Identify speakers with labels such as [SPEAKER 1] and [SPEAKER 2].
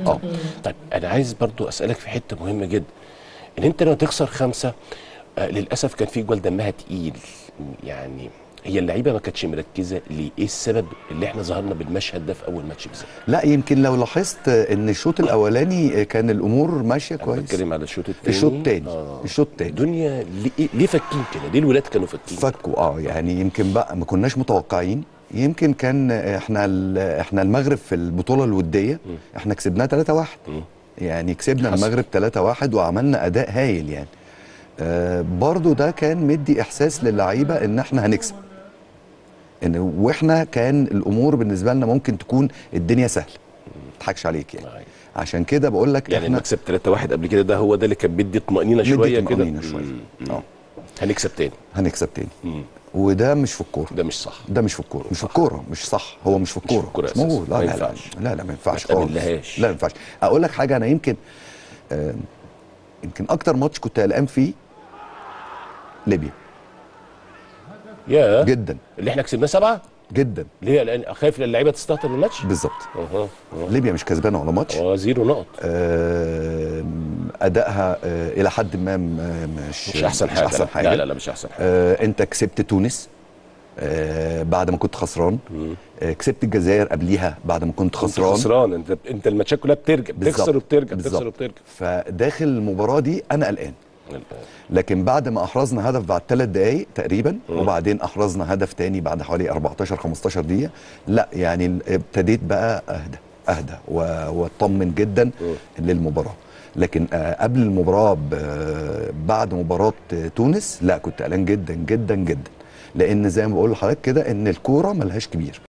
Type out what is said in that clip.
[SPEAKER 1] اه
[SPEAKER 2] طيب انا عايز برضو اسالك في حته مهمه جدا ان انت لما تخسر خمسه آه للاسف كان في جوال دمها تقيل يعني هي اللعيبه ما كانتش مركزه ليه ايه السبب اللي احنا ظهرنا بالمشهد ده في اول ماتش بالذات
[SPEAKER 1] لا يمكن لو لاحظت ان الشوط الاولاني كان الامور ماشيه
[SPEAKER 2] انا
[SPEAKER 1] كويس
[SPEAKER 2] بتكلم على الشوط الثاني
[SPEAKER 1] الشوط التاني. الشوط التاني.
[SPEAKER 2] الدنيا ليه, ليه فاكين كده ليه الولاد كانوا فاكين
[SPEAKER 1] فكوا اه يعني يمكن بقى ما كناش متوقعين يمكن كان احنا ال- احنا المغرب في البطوله الوديه احنا كسبناها 3-1
[SPEAKER 2] مم.
[SPEAKER 1] يعني كسبنا
[SPEAKER 2] حصل.
[SPEAKER 1] المغرب 3-1 وعملنا اداء هايل يعني آه برضو ده كان مدي احساس للعيبه ان احنا هنكسب ان واحنا كان الامور بالنسبه لنا ممكن تكون الدنيا سهله ما اضحكش عليك يعني
[SPEAKER 2] أيوة.
[SPEAKER 1] عشان كده بقول لك
[SPEAKER 2] يعني
[SPEAKER 1] احنا
[SPEAKER 2] المكسب 3 1 قبل كده ده هو ده اللي كان بيدي طمانينه
[SPEAKER 1] مدي
[SPEAKER 2] شويه كده
[SPEAKER 1] طمأنينة شوية.
[SPEAKER 2] مم.
[SPEAKER 1] اه
[SPEAKER 2] هنكسب تاني
[SPEAKER 1] هنكسب تاني
[SPEAKER 2] مم.
[SPEAKER 1] وده مش في الكوره
[SPEAKER 2] ده مش صح
[SPEAKER 1] ده مش في الكوره مش في الكوره مش صح هو مش في الكوره
[SPEAKER 2] الكورة
[SPEAKER 1] مش
[SPEAKER 2] أساساً.
[SPEAKER 1] موجود لا
[SPEAKER 2] ما
[SPEAKER 1] لا لا
[SPEAKER 2] ينفعش.
[SPEAKER 1] لا لا ما ينفعش
[SPEAKER 2] ما
[SPEAKER 1] خالص
[SPEAKER 2] تأمنلهاش.
[SPEAKER 1] لا ما ينفعش اقول لك حاجه انا يمكن آه يمكن اكتر ماتش كنت قلقان فيه ليبيا
[SPEAKER 2] يا
[SPEAKER 1] جدا
[SPEAKER 2] اللي احنا كسبناه سبعه
[SPEAKER 1] جدا
[SPEAKER 2] ليه لان خايف اللعيبه تستهتر الماتش
[SPEAKER 1] بالظبط
[SPEAKER 2] اها أها.
[SPEAKER 1] ليبيا مش كسبانه ولا ماتش
[SPEAKER 2] اه زيرو نقط
[SPEAKER 1] آه ادائها آه الى حد ما م- مش
[SPEAKER 2] مش احسن حاجه
[SPEAKER 1] مش احسن
[SPEAKER 2] لا.
[SPEAKER 1] حاجه
[SPEAKER 2] لا لا لا مش احسن حاجه
[SPEAKER 1] آه انت كسبت تونس آه بعد ما كنت خسران آه كسبت الجزائر قبليها بعد ما كنت
[SPEAKER 2] كنت
[SPEAKER 1] خسران
[SPEAKER 2] خسران انت انت الماتشات كلها بترجع
[SPEAKER 1] بالظبط.
[SPEAKER 2] بتخسر وبترجع
[SPEAKER 1] بالظبط.
[SPEAKER 2] بتخسر وبترجع
[SPEAKER 1] فداخل المباراه دي انا قلقان لكن بعد ما احرزنا هدف بعد ثلاث دقائق تقريبا وبعدين احرزنا هدف تاني بعد حوالي 14 15 دقيقه لا يعني ال- ابتديت بقى اهدى اهدى و- واطمن جدا للمباراه لكن آه، قبل المباراه ب- بعد مباراه آه، تونس لا كنت قلقان جدا جدا جدا لان زي ما بقول لحضرتك كده ان الكوره ملهاش كبير